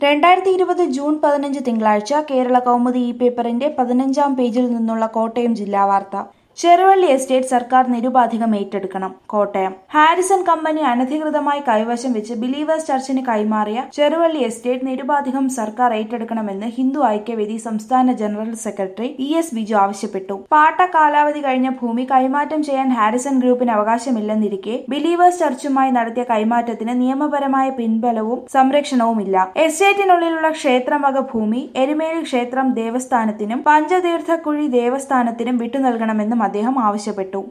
രണ്ടായിരത്തി ഇരുപത് ജൂൺ പതിനഞ്ച് തിങ്കളാഴ്ച കേരള കൗമുദി ഈ പേപ്പറിന്റെ പതിനഞ്ചാം പേജിൽ നിന്നുള്ള കോട്ടയം ജില്ലാ വാർത്ത ചെറുവള്ളി എസ്റ്റേറ്റ് സർക്കാർ നിരുപാധികം ഏറ്റെടുക്കണം കോട്ടയം ഹാരിസൺ കമ്പനി അനധികൃതമായി കൈവശം വെച്ച് ബിലീവേഴ്സ് ചർച്ചിന് കൈമാറിയ ചെറുവള്ളി എസ്റ്റേറ്റ് നിരുപാധികം സർക്കാർ ഏറ്റെടുക്കണമെന്ന് ഹിന്ദു ഐക്യവേദി സംസ്ഥാന general secretary E S Biju ആവശ്യപ്പെട്ടു പാട്ട കാലാവധി കഴിഞ്ഞ ഭൂമി കൈമാറ്റം ചെയ്യാൻ ഹാരിസൺ ഗ്രൂപ്പിന് അവകാശമില്ലെന്നിരിക്കെ ബിലീവേഴ്സ് ചർച്ചുമായി നടത്തിയ കൈമാറ്റത്തിന് നിയമപരമായ പിൻബലവും സംരക്ഷണവുമില്ല എസ്റ്റേറ്റിനുള്ളിലുള്ള ക്ഷേത്രം വക ഭൂമി എരുമേലി ക്ഷേത്രം ദേവസ്ഥാനത്തിനും പഞ്ചതീർത്ഥക്കുഴി ദേവസ്ഥാനത്തിനും വിട്ടുനൽകണമെന്നും അദ്ദേഹം ആവശ്യപ്പെട്ടു